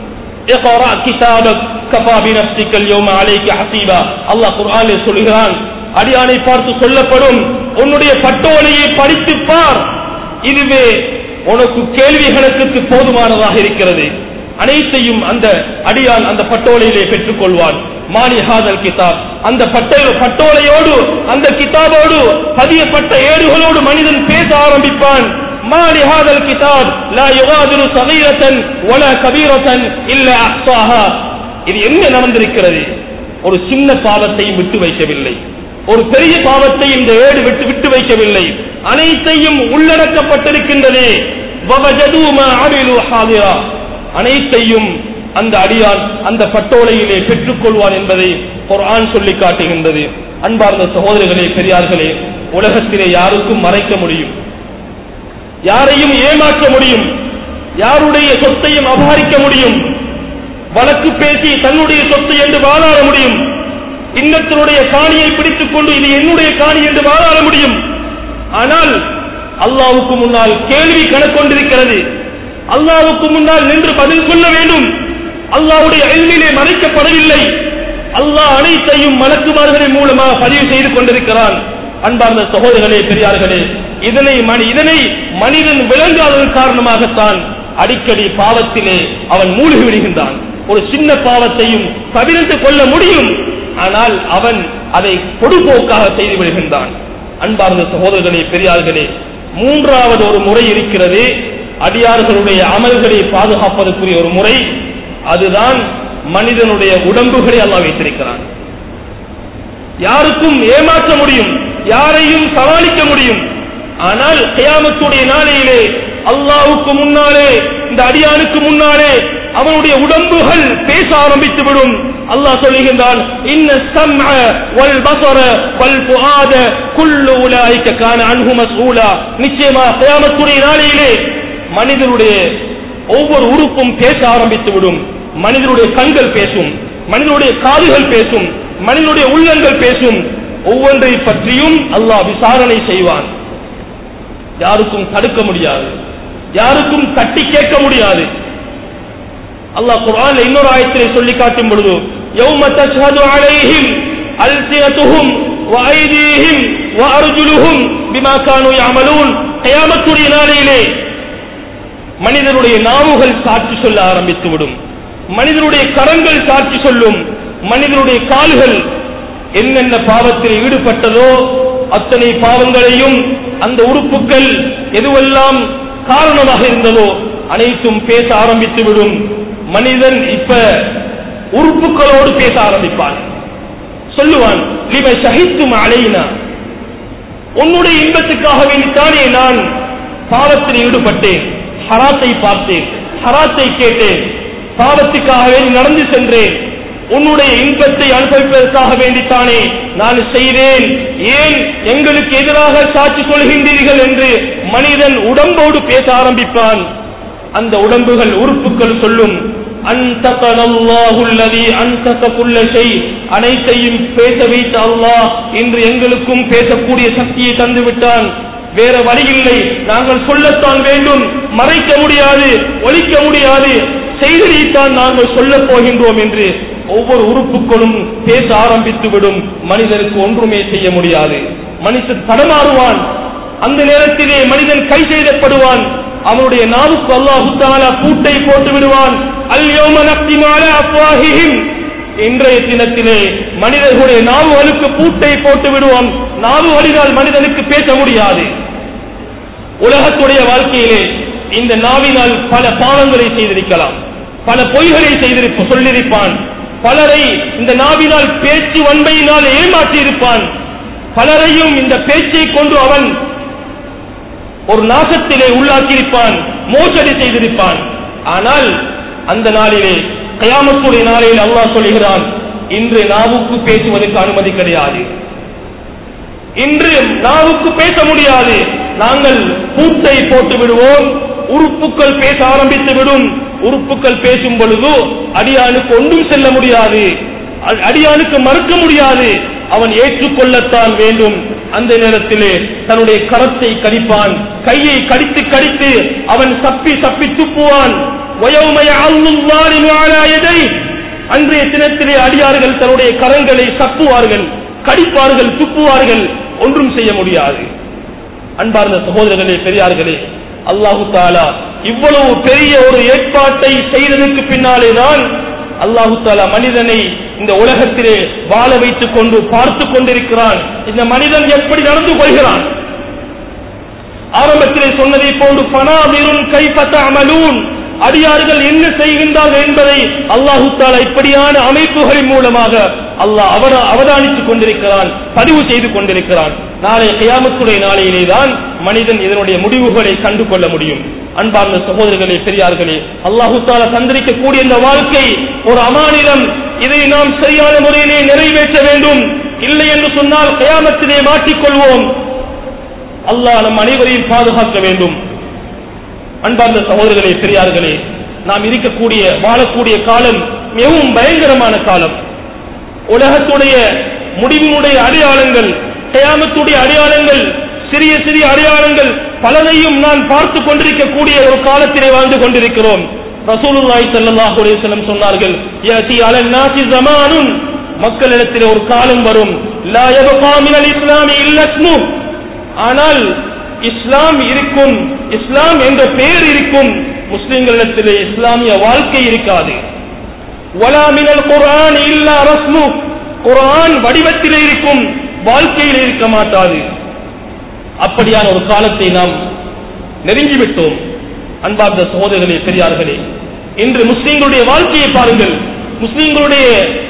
اقرأ كتابك كفى بنفسك اليوم عليك حسيبا அல்லாஹ் குர்ஆனிலே சொல்கிறான் அடியானை பார்த்து சொல்லப்படும் உன்னுடைய பட்டோலையை படித்துப் பார் இதுவே உனக்கு கேள்வி கணக்குக்கு போதுமானதாக இருக்கிறது அனைத்தையும் அந்த அடியான் அந்த பட்டோலையிலே பெற்றுக் கொள்வான் மாலி ஹாதல் கிதாப் அந்த பட்டை பட்டோலையோடு அந்த கிதாபோடு பதியப்பட்ட ஏடுகளோடு மனிதன் பேச ஆரம்பிப்பான் மாலி ஹாதல் கிதாப் லா யுகாதிரு சகீரத்தன் வல கபீரத்தன் இல்ல அஹ்சாஹா இது என்ன நடந்திருக்கிறது ஒரு சின்ன பாவத்தையும் விட்டு வைக்கவில்லை ஒரு பெரிய பாவத்தை இந்த ஏடு விட்டு விட்டு வைக்கவில்லை அனைத்தையும் உள்ளடக்கப்பட்டிருக்கின்றது வவஜது மா அமிலு ஹாதிரா. அனைத்தையும் அந்த அடியான் அந்த பட்டோலையிலே பெற்றுக் கொள்வான் என்பதை குர்ஆன் சொல்லி காட்டுகின்றது அன்பார்ந்த சகோதரர்களே பெரியார்களே உலகத்திலே யாருக்கும் மறைக்க முடியும் யாரையும் ஏமாற்ற முடியும் யாருடைய சொத்தையும் அபகரிக்க முடியும் வழக்கு பேசி தன்னுடைய சொத்து என்று வாதாட முடியும் இன்னத்தினுடைய காணியை பிடித்துக் கொண்டு இது என்னுடைய காணி என்று வாதாட முடியும் ஆனால் அல்லாவுக்கு முன்னால் கேள்வி கணக்கொண்டிருக்கிறது அல்லாவுக்கு முன்னால் நின்று பதில் சொல்ல வேண்டும் அல்லாவுடைய எல்மிலே மறைக்கப்படவில்லை அல்லாஹ் அனைத்தையும் மலக்குமார்களின் மூலமாக பதிவு செய்து கொண்டிருக்கிறான் அன்பார்ந்த சகோதரர்களே பெரியார்களே இதனை மனி இதனை மனிதன் விளங்காததன் காரணமாகத்தான் அடிக்கடி பாவத்திலே அவன் மூழ்கி விடுகின்றான் ஒரு சின்ன பாவத்தையும் தவிர்த்து கொள்ள முடியும் ஆனால் அவன் அதை பொடுபோக்காக செய்து விடுகின்றான் அன்பார்ந்த சகோதரர்களே பெரியார்களே மூன்றாவது ஒரு முறை இருக்கிறது அடியார்களுடைய அமல்களை பாதுகாப்பதற்குரிய ஒரு முறை அதுதான் மனிதனுடைய உடம்புகளை அல்லாஹ் வைத்திருக்கிறான் யாருக்கும் ஏமாற்ற முடியும் யாரையும் சமாளிக்க முடியும் ஆனால் கியாமத்துடைய நாளையிலே அல்லாஹ்வுக்கு முன்னாலே இந்த அடியானுக்கு முன்னாலே அவனுடைய உடம்புகள் பேச ஆரம்பித்து விடும் அல்லாஹ் சொல்லுகின்றான் இன்ன சம்அ வல் பஸர வல் ஃபுஆத குல்லு உலாயிக கான அன்ஹு மஸ்ஊலா நிச்சயமா கியாமத்துடைய நாளையிலே மனிதனுடைய ஒவ்வொரு உறுப்பும் பேச ஆரம்பித்து விடும் மனிதனுடைய கண்கள் பேசும் மனிதனுடைய காதுகள் பேசும் மனிதனுடைய உள்ளங்கள் பேசும் ஒவ்வொன்றை பற்றியும் அல்லாஹ் விசாரணை செய்வான் யாருக்கும் தடுக்க முடியாது யாருக்கும் தட்டி கேட்க முடியாது அல்லாஹ் குர்ஆன்ல இன்னொரு ஆயத்திலே சொல்லி காட்டும் பொழுது யௌம தஷ்ஹது அலைஹிம் அல்சினத்துஹும் وأيديهم وأرجلهم بما كانوا يعملون கியாமத்துடைய நாளையிலே மனிதனுடைய நாவுகள் சாட்சி சொல்ல ஆரம்பித்து விடும் மனிதனுடைய கரங்கள் சாட்சி சொல்லும் மனிதனுடைய கால்கள் என்னென்ன பாவத்தில் ஈடுபட்டதோ அத்தனை பாவங்களையும் அந்த உறுப்புகள் எதுவெல்லாம் காரணமாக இருந்ததோ அனைத்தும் பேச ஆரம்பித்து விடும் மனிதன் இப்ப உறுப்புகளோடு பேச ஆரம்பிப்பான் சொல்லுவான் லிம சகித்தும் அலையினா உன்னுடைய இன்பத்துக்காக வேண்டித்தானே நான் பாவத்தில் ஈடுபட்டேன் ஹராத்தை பார்த்தேன் ஹராத்தை கேட்டேன் பாவத்துக்காக வேண்டி நடந்து சென்றேன் உன்னுடைய இன்பத்தை அனுபவிப்பதற்காக வேண்டித்தானே நான் செய்தேன் ஏன் எங்களுக்கு எதிராக சாட்சி சொல்கின்றீர்கள் என்று மனிதன் உடம்போடு பேச ஆரம்பிப்பான் அந்த உடம்புகள் உறுப்புகள் சொல்லும் அந்தகனல்லாஹுல்லதி அந்தக குல்ல செய் அனைத்தையும் பேச வைத்த அல்லாஹ் இன்று எங்களுக்கும் பேசக்கூடிய சக்தியை தந்து விட்டான் வேற வழி இல்லை நாங்கள் சொல்லத்தான் வேண்டும் மறைக்க முடியாது ஒழிக்க முடியாது செய்தியைத்தான் நாங்கள் சொல்லப் போகின்றோம் என்று ஒவ்வொரு உறுப்புகளும் பேச ஆரம்பித்து விடும் மனிதனுக்கு ஒன்றுமே செய்ய முடியாது மனிதன் தடமாறுவான் அந்த நேரத்திலே மனிதன் கை செய்தப்படுவான் அவனுடைய நாவுக்கு அல்லாஹு தாலா பூட்டை போட்டு விடுவான் அல்யோம நக்திமால அப்வாஹிஹிம் இன்றைய தினத்திலே மனிதர்களுடைய நாவுகளுக்கு பூட்டை போட்டு விடுவான் நாவு வழிதால் மனிதனுக்கு பேச முடியாது உலகத்துடைய வாழ்க்கையிலே இந்த நாவினால் பல பாவங்களை செய்திருக்கலாம் பல பொய்களை செய்திருப்ப சொல்லியிருப்பான் பலரை இந்த நாவினால் பேச்சு வன்மையினால் ஏமாற்றியிருப்பான் பலரையும் இந்த பேச்சை கொண்டு அவன் ஒரு நாசத்திலே உள்ளாக்கியிருப்பான் மோசடி செய்திருப்பான் ஆனால் அந்த நாளிலே கயாமத்துடைய நாளில் அல்லாஹ் சொல்கிறான் இன்று நாவுக்கு பேசுவதற்கு அனுமதி கிடையாது இன்று நாவுக்கு பேச முடியாது நாங்கள் பூட்டை போட்டு விடுவோம் உறுப்புகள் பேச ஆரம்பித்து விடும் உறுப்புகள் பேசும் பொழுது அடியானுக்கு ஒன்றும் செல்ல முடியாது அ- அடியானுக்கு மறுக்க முடியாது அவன் ஏற்றுக்கொள்ளத்தான் வேண்டும் அந்த நேரத்திலே தன்னுடைய கரத்தை கடிப்பான் கையை கடித்து கடித்து அவன் சப்பி சப்பி துப்புவான் وَيَوْمَ يَعَضُّ الظَّالِمُ عَلَى يَدَيْهِ அன்றைய தினத்திலே அடியார்கள் தன்னுடைய கரங்களை சப்புவார்கள் கடிப்பார்கள் துப்புவார்கள் ஒன்றும் செய்ய முடியாது அன்பார்ந்த சகோதரர்களே பெரியார்களே அல்லாஹு தாலா இவ்வளவு பெரிய ஒரு ஏற்பாட்டை செய்ததற்கு பின்னாலே தான் அல்லாஹு தாலா மனிதனை இந்த உலகத்திலே வாழ வைத்துக் கொண்டு பார்த்து கொண்டிருக்கிறான் இந்த மனிதன் எப்படி நடந்து கொள்கிறான் ஆரம்பத்திலே சொன்னதை போன்று பனாதிருன் கைப்பற்ற அமலூன் அடியார்கள் என்ன செய்கின்றார்கள் என்பதை அல்லாஹு தாலா இப்படியான அமைப்புகளின் மூலமாக அல்லாஹ் அவர அவதானித்துக் கொண்டிருக்கிறான் பதிவு செய்து கொண்டிருக்கிறான் நாளை கியாமத்துடைய நாளையிலே தான் மனிதன் இதனுடைய முடிவுகளை கண்டு கொள்ள முடியும் அன்பார்ந்த சகோதரர்களே பெரியார்களே அல்லாஹு தாலா தந்திரிக்கக்கூடிய இந்த வாழ்க்கை ஒரு அமானிடம் இதை நாம் சரியான முறையிலே நிறைவேற்ற வேண்டும் இல்லை என்று சொன்னால் கயாமத்திலே மாற்றிக்கொள்வோம் அல்லாஹ் நம் அனைவரையும் பாதுகாக்க வேண்டும் அன்பார்ந்த சகோதரர்களே பெரியார்களே நாம் இருக்கக்கூடிய வாழக்கூடிய காலம் மிகவும் பயங்கரமான காலம் உலகத்துடைய முடிவினுடைய அடையாளங்கள் கயாமத்துடைய அடையாளங்கள் சிறிய சிறிய அடையாளங்கள் பலதையும் நான் பார்த்து கொண்டிருக்கக்கூடிய ஒரு காலத்திலே வாழ்ந்து கொண்டிருக்கிறோம் ரசூலுல்லாஹி ஸல்லல்லாஹு அலைஹி வஸல்லம் சொன்னார்கள் யதி அலன் நாசி ஜமானுன் மக்களிடத்தில் ஒரு காலம் வரும் லா யபகா மினல் இஸ்லாமி இல்லா இஸ்முஹ். ஆனால் இஸ்லாம் இருக்கும் இஸ்லாம் என்ற பெயர் இருக்கும் முஸ்லிம்களிடத்திலே இஸ்லாமிய வாழ்க்கை இருக்காது வலா மினல் குர்ஆன் இல்லா ரஸ்மு குர்ஆன் வடிவத்திலே இருக்கும் வாழ்க்கையில் இருக்க மாட்டாது அப்படியான ஒரு காலத்தை நாம் நெருங்கிவிட்டோம் அன்பார்ந்த சகோதரர்களே பெரியார்களே இன்று முஸ்லிம்களுடைய வாழ்க்கையை பாருங்கள் முஸ்லிம்களுடைய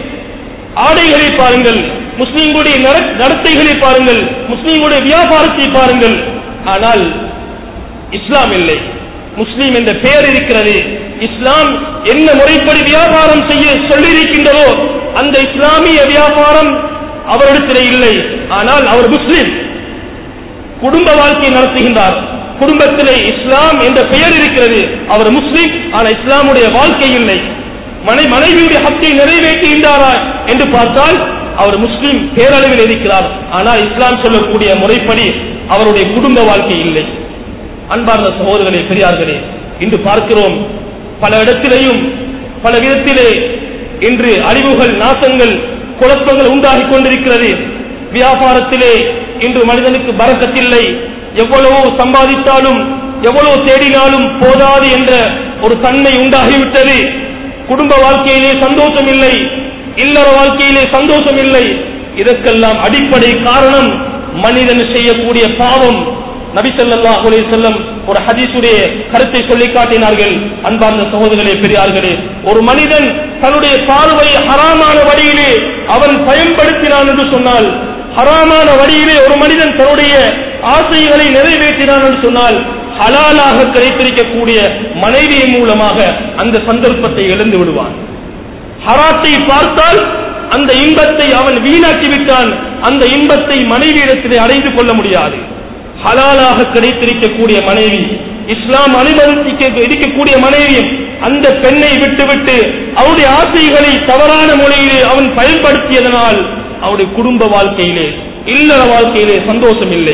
ஆடைகளை பாருங்கள் முஸ்லிம்களுடைய நட- நடத்தைகளை பாருங்கள் முஸ்லிம்களுடைய வியாபாரத்தை பாருங்கள் ஆனால் இஸ்லாம் இல்லை முஸ்லீம் என்ற பெயர் இருக்கிறது இஸ்லாம் என்ன முறைப்படி வியாபாரம் செய்ய சொல்லியிருக்கின்றதோ அந்த இஸ்லாமிய வியாபாரம் அவரிடத்திலே இல்லை ஆனால் அவர் முஸ்லிம் குடும்ப வாழ்க்கை நடத்துகின்றார் குடும்பத்திலே இஸ்லாம் என்ற பெயர் இருக்கிறது அவர் முஸ்லிம் ஆனால் இஸ்லாமுடைய வாழ்க்கை இல்லை மனை மனைவியுடைய ஹக்கை நிறைவேற்றுகின்றாரா என்று பார்த்தால் அவர் முஸ்லிம் பேரளவில் இருக்கிறார் ஆனால் இஸ்லாம் சொல்லக்கூடிய முறைப்படி அவருடைய குடும்ப வாழ்க்கை இல்லை அன்பார்ந்த சகோதரர்களே பெரியார்களே இன்று பார்க்கிறோம் பல இடத்திலேயும் பல விதத்திலே இன்று அழிவுகள் நாசங்கள் குழப்பங்கள் உண்டாகிக் கொண்டிருக்கிறது வியாபாரத்திலே இன்று மனிதனுக்கு பறக்கத்தில்லை எவ்வளவு சம்பாதித்தாலும் எவ்வளவு தேடினாலும் போதாது என்ற ஒரு தன்மை உண்டாகிவிட்டது குடும்ப வாழ்க்கையிலே சந்தோஷம் இல்லை இல்லற வாழ்க்கையிலே சந்தோஷம் இல்லை இதற்கெல்லாம் அடிப்படை காரணம் மனிதன் செய்யக்கூடிய பாவம் நபி ஸல்லல்லாஹு அலைஹி வஸல்லம் ஒரு ஹதீஸுடைய கருத்தை சொல்லி காட்டினார்கள் அன்பார்ந்த சகோதரர்களே பெரியார்களே ஒரு மனிதன் தன்னுடைய பார்வை ஹராமான வழியிலே அவன் பயன்படுத்தினான் என்று சொன்னால் ஹராமான வழியிலே ஒரு மனிதன் தன்னுடைய ஆசைகளை நிறைவேற்றினான் என்று சொன்னால் ஹலாலாக கிடைத்திருக்கக்கூடிய மனைவியின் மூலமாக அந்த சந்தர்ப்பத்தை இழந்து விடுவான் ஹராத்தை பார்த்தால் அந்த இன்பத்தை அவன் வீணாக்கி விட்டான் அந்த இன்பத்தை மனைவியிடத்திலே அடைந்து கொள்ள முடியாது ஹலாலாக கிடைத்திருக்கக்கூடிய மனைவி இஸ்லாம் அனுமதிக்க இருக்கக்கூடிய மனைவி அந்த பெண்ணை விட்டுவிட்டு அவருடைய ஆசைகளை தவறான முறையிலே அவன் பயன்படுத்தியதனால் அவருடைய குடும்ப வாழ்க்கையிலே இல்லற வாழ்க்கையிலே சந்தோஷம் இல்லை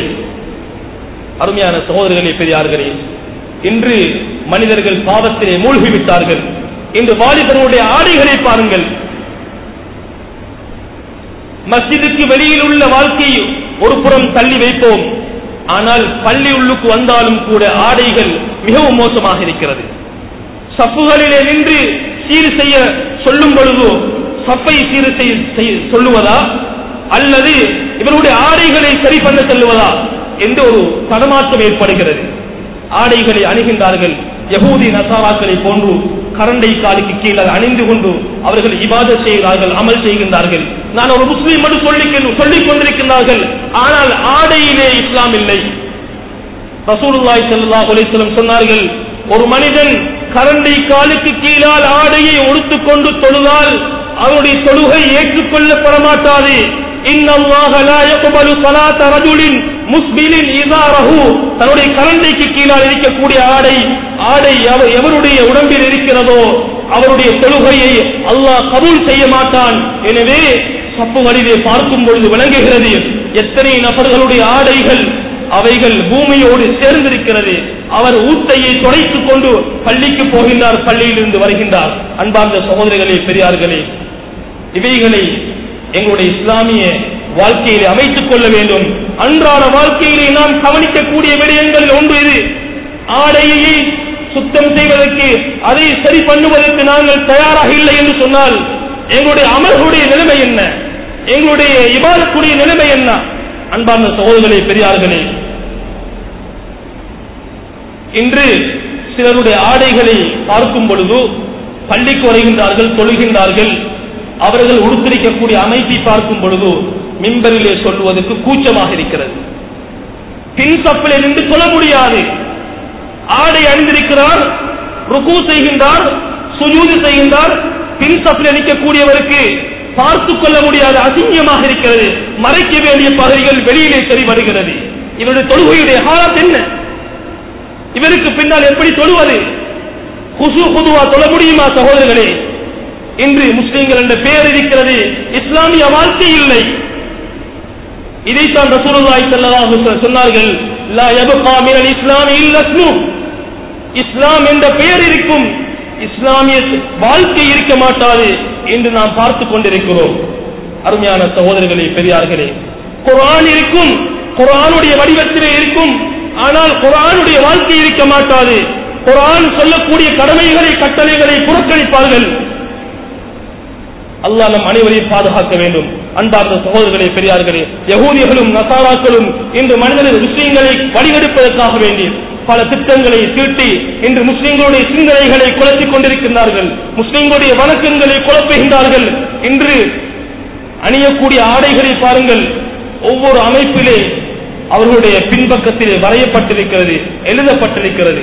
அருமையான சகோதரர்களே பெரியார்களே இன்று மனிதர்கள் பாவத்திலே மூழ்கிவிட்டார்கள் இன்று வாலிபர்களுடைய ஆடைகளை பாருங்கள் மஸ்ஜிதுக்கு வெளியில் உள்ள வாழ்க்கை ஒரு புறம் தள்ளி வைப்போம் ஆனால் பள்ளி உள்ளுக்கு வந்தாலும் கூட ஆடைகள் மிகவும் மோசமாக இருக்கிறது சப்புகளிலே நின்று சீர் செய்ய சொல்லும் பொழுது சப்பை சீர் செய்ய- செய்ய- சொல்லுவதா அல்லது இவருடைய ஆடைகளை சரி பண்ண சொல்லுவதா என்ற ஒரு தடமாற்றம் ஏற்படுகிறது ஆடைகளை அணுகின்றார்கள் யகூதி நசாராக்களை போன்று கரண்டை காலுக்கு கீழே அணிந்து கொண்டு அவர்கள் இபாதத் செய்கிறார்கள் அமல் செய்கின்றார்கள் நான் ஒரு முஸ்லீம் என்று சொல்லிக் சொல்லிக் கொண்டிருக்கின்றார்கள் ஆனால் ஆடையிலே இஸ்லாம் இல்லை ரசூலுல்லாஹி ஸல்லல்லாஹு அலைஹி வஸல்லம் சொன்னார்கள் ஒரு மனிதன் கரண்டை காலுக்கு கீழால் ஆடையை உடுத்துக் கொண்டு தொழுதால் அவருடைய தொழுகை ஏற்றுக்கொள்ளப்பட மாட்டாது இன்னல்லாஹ லா யக்பலு ஸலாத்த ரஜுலின் முஸ்பிலின் இதாரஹு தன்னுடைய கரண்டைக்கு கீழால் இருக்கக்கூடிய ஆடை ஆடை எவ- எவருடைய உடம்பில் இருக்கிறதோ அவருடைய தொழுகையை அல்லாஹ் கபூல் செய்ய மாட்டான் எனவே சப்பு வழியிலே பார்க்கும் பொழுது விளங்குகிறது எத்தனை நபர்களுடைய ஆடைகள் அவைகள் பூமியோடு சேர்ந்திருக்கிறது அவர் ஊத்தையை துடைத்துக் கொண்டு பள்ளிக்கு போகின்றார் பள்ளியிலிருந்து வருகின்றார் அன்பார்ந்த சகோதரிகளே பெரியார்களே இவைகளை எங்களுடைய இஸ்லாமிய வாழ்க்கையிலே அமைத்துக் கொள்ள வேண்டும் அன்றாட வாழ்க்கையிலே நாம் கவனிக்கக்கூடிய விடயங்களில் ஒன்று இது ஆடையை சுத்தம் செய்வதற்கு அதை சரி பண்ணுவதற்கு நாங்கள் தயாராக இல்லை என்று சொன்னால் எங்களுடைய அமல்களுடைய நிலைமை என்ன எங்களுடைய இபாதத்துடைய நிலைமை என்ன அன்பார்ந்த சகோதரர்களே பெரியார்களே இன்று சிலருடைய ஆடைகளை பார்க்கும் பொழுது பள்ளிக்கு வருகின்றார்கள் தொழுகின்றார்கள் அவர்கள் உடுத்திருக்கக்கூடிய அமைப்பை பார்க்கும் பொழுது மிம்பரிலே சொல்வதற்கு கூச்சமாக இருக்கிறது பின் சப்பிலே நின்று சொல்ல முடியாது ஆடை அணிந்திருக்கிறார் ருக்கு செய்கின்றார் சுஜூது செய்கின்றார் பின் சப்பில் நிற்கக்கூடியவருக்கு பார்த்து கொள்ள முடியாத அசிங்கமாக இருக்கிறது மறைக்க வேண்டிய பகுதிகள் வெளியிலே சரி வருகிறது இவருடைய தொழுகையுடைய ஹாலத் என்ன இவருக்கு பின்னால் எப்படி தொழுவது குசு குதுவா தொழ முடியுமா சகோதரர்களே இன்று முஸ்லீம்கள் என்ற பெயர் இருக்கிறது இஸ்லாமிய வாழ்க்கை இல்லை இதைத்தான் ரசூலுல்லாஹி ஸல்லல்லாஹு அலைஹி வஸல்லம் சொன்னார்கள் லா யப்கா மினல் இஸ்லாமி இல்லா இஸ்மு இஸ்லாம் என்ற பெயர் இருக்கும் இஸ்லாமிய வாழ்க்கை இருக்க மாட்டாது என்று நாம் பார்த்துக் கொண்டிருக்கிறோம் அருமையான சகோதரர்களே பெரியார்களே குர்ஆன் இருக்கும் குர்ஆனுடைய வடிவத்திலே இருக்கும் ஆனால் குர்ஆனுடைய வாழ்க்கை இருக்க மாட்டாது குரான் சொல்லக்கூடிய கடமைகளை கட்டளைகளை புறக்கணிப்பார்கள் அல்லாஹ் நம் அனைவரையும் பாதுகாக்க வேண்டும் அன்பார்ந்த சகோதரர்களே பெரியார்களே யகூதிகளும் நசாராக்களும் இன்று மனிதர்கள் விஷயங்களை வழிகெடுப்பதற்காக வேண்டி பல திட்டங்களை தீட்டி இன்று முஸ்லிம்களுடைய சிந்தனைகளை குழப்பிக் கொண்டிருக்கின்றார்கள் முஸ்லிம்களுடைய வணக்கங்களை குழப்புகின்றார்கள் இன்று அணியக்கூடிய ஆடைகளை பாருங்கள் ஒவ்வொரு அமைப்பிலே அவர்களுடைய பின்பக்கத்தில் வரையப்பட்டிருக்கிறது எழுதப்பட்டிருக்கிறது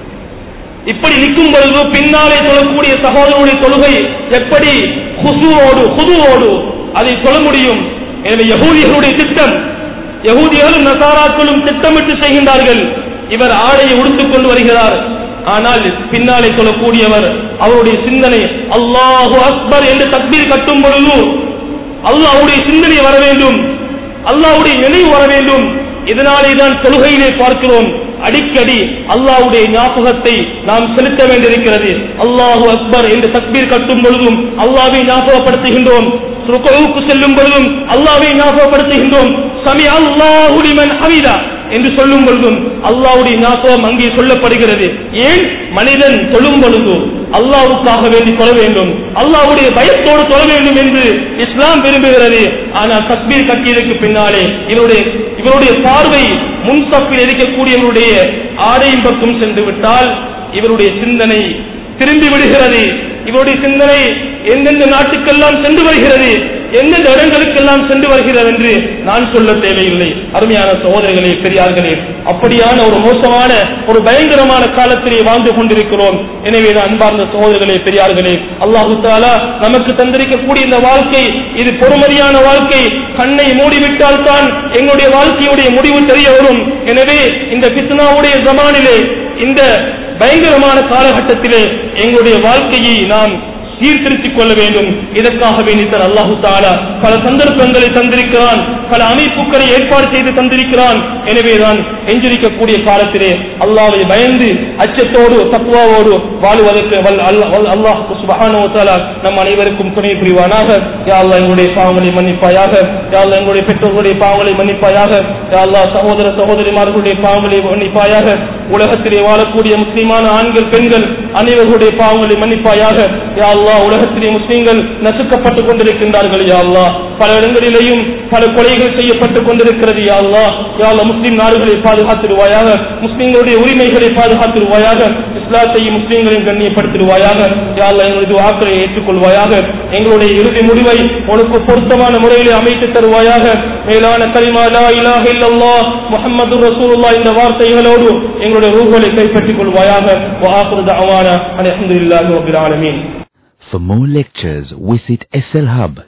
இப்படி நிற்கும் பொழுது பின்னாலே தொழக்கூடிய சகோதரனுடைய தொழுகை எப்படி குசுவோடு குதுவோடு அதை சொல்ல முடியும் எனவே யகூதிகளுடைய திட்டம் யகூதிகளும் நசாராக்களும் திட்டமிட்டு செய்கின்றார்கள் இவர் ஆடையை உடுத்துக் கொண்டு வருகிறார் ஆனால் பின்னாலே சொல்லக்கூடியவர் அவருடைய சிந்தனை அல்லாஹு அக்பர் என்று தக்பீர் கட்டும் பொழுது அல்லாஹ்வுடைய சிந்தனை வர வேண்டும் அல்லாஹ்வுடைய நினைவு வர வேண்டும் இதனாலே தான் தொழுகையிலே பார்க்கிறோம் அடிக்கடி அல்லாஹ்வுடைய ஞாபகத்தை நாம் செலுத்த வேண்டியிருக்கிறது அல்லாஹு அக்பர் என்று தக்பீர் கட்டும் பொழுதும் அல்லாஹ்வை ஞாபகப்படுத்துகின்றோம் ருக்குவுக்கு செல்லும் பொழுதும் அல்லாஹ்வை ஞாபகப்படுத்துகின்றோம் சமி அல்லாஹு லிமன் ஹமீதா என்று சொல்லும் பொழுதும் அல்லாஹ்வுடைய ஞாபகம் அங்கே சொல்லப்படுகிறது ஏன் மனிதன் தொழும் பொழுது அல்லாஹ்வுக்காக வேண்டி தொழ வேண்டும் அல்லாஹ்வுடைய பயத்தோடு தொழ வேண்டும் என்று இஸ்லாம் விரும்புகிறது ஆனால் தக்பீர் கட்டியதற்கு பின்னாலே இவருடைய இவருடைய பார்வை முன்சப்பில் இருக்கக்கூடியவருடைய ஆடையின் பக்கம் சென்று விட்டால் இவருடைய சிந்தனை திரும்பி விடுகிறது இவருடைய சிந்தனை எந்தெந்த நாட்டுக்கெல்லாம் சென்று வருகிறது எந்தெந்த இடங்களுக்கெல்லாம் சென்று வருகிறது என்று நான் சொல்ல தேவையில்லை அருமையான சகோதரர்களே பெரியார்களே அப்படியான ஒரு மோசமான ஒரு பயங்கரமான காலத்திலே வாழ்ந்து கொண்டிருக்கிறோம் எனவே நான் அன்பார்ந்த சகோதரர்களே பெரியார்களே அல்லாஹு தாலா நமக்கு தந்திருக்கக்கூடிய இந்த வாழ்க்கை இது பொறுமதியான வாழ்க்கை கண்ணை மூடிவிட்டால் தான் எங்களுடைய வாழ்க்கையுடைய முடிவு தெரிய வரும் எனவே இந்த பித்னாவுடைய ஜமானிலே இந்த பயங்கரமான காலகட்டத்திலே எங்களுடைய வாழ்க்கையை நாம் சீர்திருத்திக் கொள்ள வேண்டும் இதற்காக வேண்டித்தான் அல்லாஹு தாலா பல சந்தர்ப்பங்களை தந்திருக்கிறான் பல அமைப்புகளை ஏற்பாடு செய்து தந்திருக்கிறான் எனவேதான் எஞ்சிருக்கக்கூடிய காலத்திலே அல்லாவை பயந்து அச்சத்தோடு தத்துவாவோடு வாழுவதற்கு வல் அல்ல- வல் அல்லாஹ் சுபஹானஹு வ தஆலா நம் அனைவருக்கும் துணை புரிவானாக யா அல்லாஹ் எங்களுடைய பாவங்களை மன்னிப்பாயாக யா அல்லாஹ் எங்களுடைய பெற்றோர்களுடைய பாவங்களை மன்னிப்பாயாக யா அல்லாஹ் சகோதர சகோதரிமார்களுடைய பாவங்களை மன்னிப்பாயாக உலகத்திலே வாழக்கூடிய முஸ்லிமான ஆண்கள் பெண்கள் அனைவர்களுடைய பாவங்களை மன்னிப்பாயாக யா அல்லாஹ் உலகத்திலே முஸ்லிம்கள் நசுக்கப்பட்டுக் கொண்டிருக்கின்றார்கள் யா அல்லாஹ் பல இடங்களிலேயும் பல கொலைகள் செய்யப்பட்டுக் கொண்டிருக்கிறது யா அல்லாஹ் யா அல்லாஹ் முஸ்லிம் நாடுகளை பாதுகாத்திருவாயாக முஸ்லிம்களுடைய உரிமைகளை பாதுகாத்திருவாயாக இஸ்லாத்தையும் முஸ்லிம்களையும் கண்ணியப்படுத்திடுவாயாக யா அல்லாஹ் எங்களுடைய வாக்களை ஏற்றுக்கொள்வாயாக எங்களுடைய இறுதி முடிவை உனக்கு பொருத்தமான முறையில் அமைத்து தருவாயாக மேலான கலிமா லா இலாஹ இல்லல்லாஹ் முஹம்மது ரசூலுல்லாஹ் இந்த வார்த்தைகளோடு எங்களுடைய ரூஹ்களை கைப்பற்றிக் கொள்வாயாக வ ஆகிரு தஅவானா அல்ஹம்துலில்லாஹி ரப்பில் ஆலமீன் For more lectures, visit SLHub.